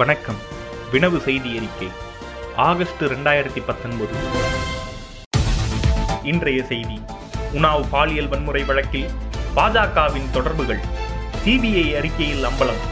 வணக்கம் வினவு செய்தி அறிக்கை ஆகஸ்ட் ரெண்டாயிரத்தி பத்தொன்பது இன்றைய செய்தி உணாவ் பாலியல் வன்முறை வழக்கில் பாஜகவின் தொடர்புகள் சிபிஐ அறிக்கையில் அம்பலம்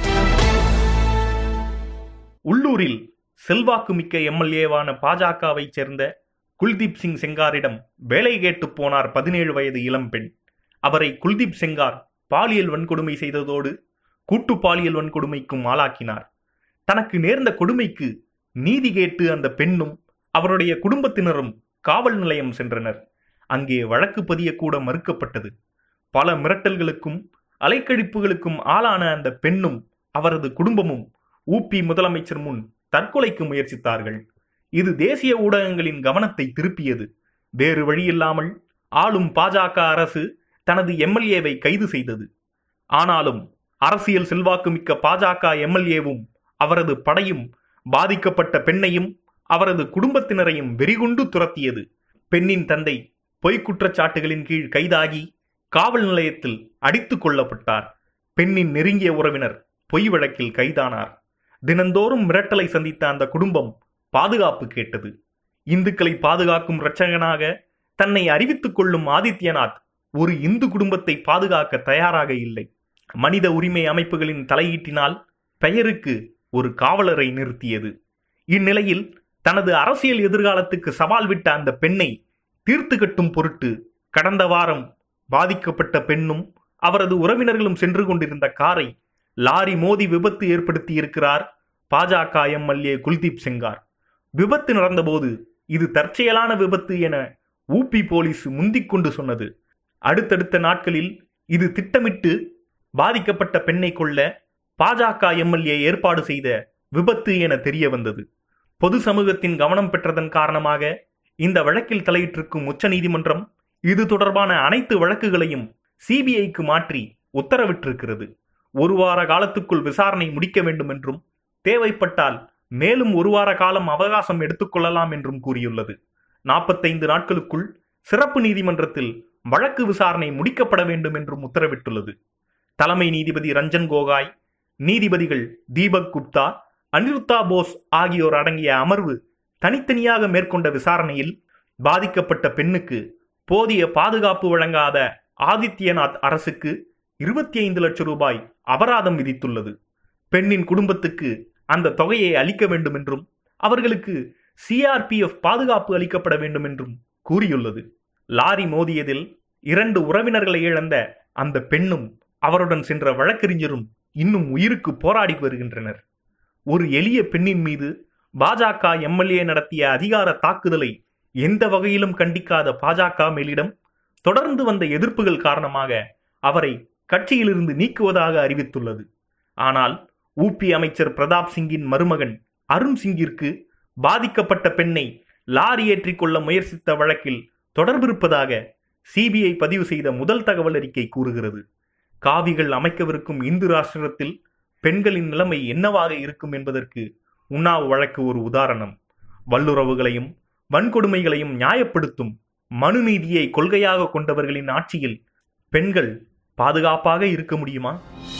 உள்ளூரில் செல்வாக்குமிக்க எம்எல்ஏவான பாஜகவை சேர்ந்த குல்தீப் சிங் செங்காரிடம் வேலை கேட்டு போனார் பதினேழு வயது இளம்பெண் அவரை குல்தீப் செங்கார் பாலியல் வன்கொடுமை செய்ததோடு கூட்டு பாலியல் வன்கொடுமைக்கும் ஆளாக்கினார் தனக்கு நேர்ந்த கொடுமைக்கு நீதி கேட்டு அந்த பெண்ணும் அவருடைய குடும்பத்தினரும் காவல் நிலையம் சென்றனர் அங்கே வழக்கு பதியக்கூட மறுக்கப்பட்டது பல மிரட்டல்களுக்கும் அலைக்கழிப்புகளுக்கும் ஆளான அந்த பெண்ணும் அவரது குடும்பமும் ஊபி முதலமைச்சர் முன் தற்கொலைக்கு முயற்சித்தார்கள் இது தேசிய ஊடகங்களின் கவனத்தை திருப்பியது வேறு வழியில்லாமல் ஆளும் பாஜக அரசு தனது எம்எல்ஏவை கைது செய்தது ஆனாலும் அரசியல் செல்வாக்குமிக்க பாஜக எம்எல்ஏவும் அவரது படையும் பாதிக்கப்பட்ட பெண்ணையும் அவரது குடும்பத்தினரையும் வெறிகுண்டு துரத்தியது பெண்ணின் தந்தை பொய்க் குற்றச்சாட்டுகளின் கீழ் கைதாகி காவல் நிலையத்தில் அடித்துக் கொள்ளப்பட்டார் பெண்ணின் நெருங்கிய உறவினர் பொய் வழக்கில் கைதானார் தினந்தோறும் மிரட்டலை சந்தித்த அந்த குடும்பம் பாதுகாப்பு கேட்டது இந்துக்களை பாதுகாக்கும் இரட்சகனாக தன்னை அறிவித்துக் கொள்ளும் ஆதித்யநாத் ஒரு இந்து குடும்பத்தை பாதுகாக்க தயாராக இல்லை மனித உரிமை அமைப்புகளின் தலையீட்டினால் பெயருக்கு ஒரு காவலரை நிறுத்தியது இந்நிலையில் தனது அரசியல் எதிர்காலத்துக்கு சவால் விட்ட அந்த பெண்ணை தீர்த்து கட்டும் பொருட்டு கடந்த வாரம் பாதிக்கப்பட்ட பெண்ணும் அவரது உறவினர்களும் சென்று கொண்டிருந்த காரை லாரி மோதி விபத்து ஏற்படுத்தி இருக்கிறார் பாஜக எம்எல்ஏ குல்தீப் செங்கார் விபத்து நடந்தபோது இது தற்செயலான விபத்து என ஊபி போலீஸ் முந்திக் கொண்டு சொன்னது அடுத்தடுத்த நாட்களில் இது திட்டமிட்டு பாதிக்கப்பட்ட பெண்ணை கொள்ள பாஜக எம்எல்ஏ ஏற்பாடு செய்த விபத்து என தெரிய வந்தது பொது சமூகத்தின் கவனம் பெற்றதன் காரணமாக இந்த வழக்கில் தலையிட்டிருக்கும் உச்சநீதிமன்றம் இது தொடர்பான அனைத்து வழக்குகளையும் சிபிஐக்கு மாற்றி உத்தரவிட்டிருக்கிறது ஒரு வார காலத்துக்குள் விசாரணை முடிக்க வேண்டும் என்றும் தேவைப்பட்டால் மேலும் ஒரு வார காலம் அவகாசம் எடுத்துக்கொள்ளலாம் என்றும் கூறியுள்ளது நாற்பத்தைந்து நாட்களுக்குள் சிறப்பு நீதிமன்றத்தில் வழக்கு விசாரணை முடிக்கப்பட வேண்டும் என்றும் உத்தரவிட்டுள்ளது தலைமை நீதிபதி ரஞ்சன் கோகாய் நீதிபதிகள் தீபக் குப்தா அனிருத்தா போஸ் ஆகியோர் அடங்கிய அமர்வு தனித்தனியாக மேற்கொண்ட விசாரணையில் பாதிக்கப்பட்ட பெண்ணுக்கு போதிய பாதுகாப்பு வழங்காத ஆதித்யநாத் அரசுக்கு இருபத்தி ஐந்து லட்சம் ரூபாய் அபராதம் விதித்துள்ளது பெண்ணின் குடும்பத்துக்கு அந்த தொகையை அளிக்க வேண்டும் என்றும் அவர்களுக்கு சிஆர்பிஎஃப் பாதுகாப்பு அளிக்கப்பட வேண்டும் என்றும் கூறியுள்ளது லாரி மோதியதில் இரண்டு உறவினர்களை இழந்த அந்த பெண்ணும் அவருடன் சென்ற வழக்கறிஞரும் இன்னும் உயிருக்கு போராடி வருகின்றனர் ஒரு எளிய பெண்ணின் மீது பாஜக எம்எல்ஏ நடத்திய அதிகார தாக்குதலை எந்த வகையிலும் கண்டிக்காத பாஜக மேலிடம் தொடர்ந்து வந்த எதிர்ப்புகள் காரணமாக அவரை கட்சியிலிருந்து நீக்குவதாக அறிவித்துள்ளது ஆனால் ஊபி அமைச்சர் பிரதாப் சிங்கின் மருமகன் அருண் சிங்கிற்கு பாதிக்கப்பட்ட பெண்ணை லாரி ஏற்றிக்கொள்ள முயற்சித்த வழக்கில் தொடர்பிருப்பதாக சிபிஐ பதிவு செய்த முதல் தகவல் அறிக்கை கூறுகிறது காவிகள் அமைக்கவிருக்கும் இந்து ராஷ்டிரத்தில் பெண்களின் நிலைமை என்னவாக இருக்கும் என்பதற்கு உண்ணாவு வழக்கு ஒரு உதாரணம் வல்லுறவுகளையும் வன்கொடுமைகளையும் நியாயப்படுத்தும் மனுநீதியை கொள்கையாக கொண்டவர்களின் ஆட்சியில் பெண்கள் பாதுகாப்பாக இருக்க முடியுமா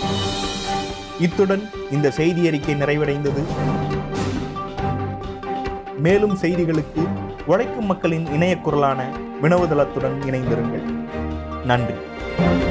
இத்துடன் இந்த செய்தி அறிக்கை நிறைவடைந்தது மேலும் செய்திகளுக்கு உழைக்கும் மக்களின் இணைய குரலான வினவுதளத்துடன் இணைந்திருங்கள் நன்றி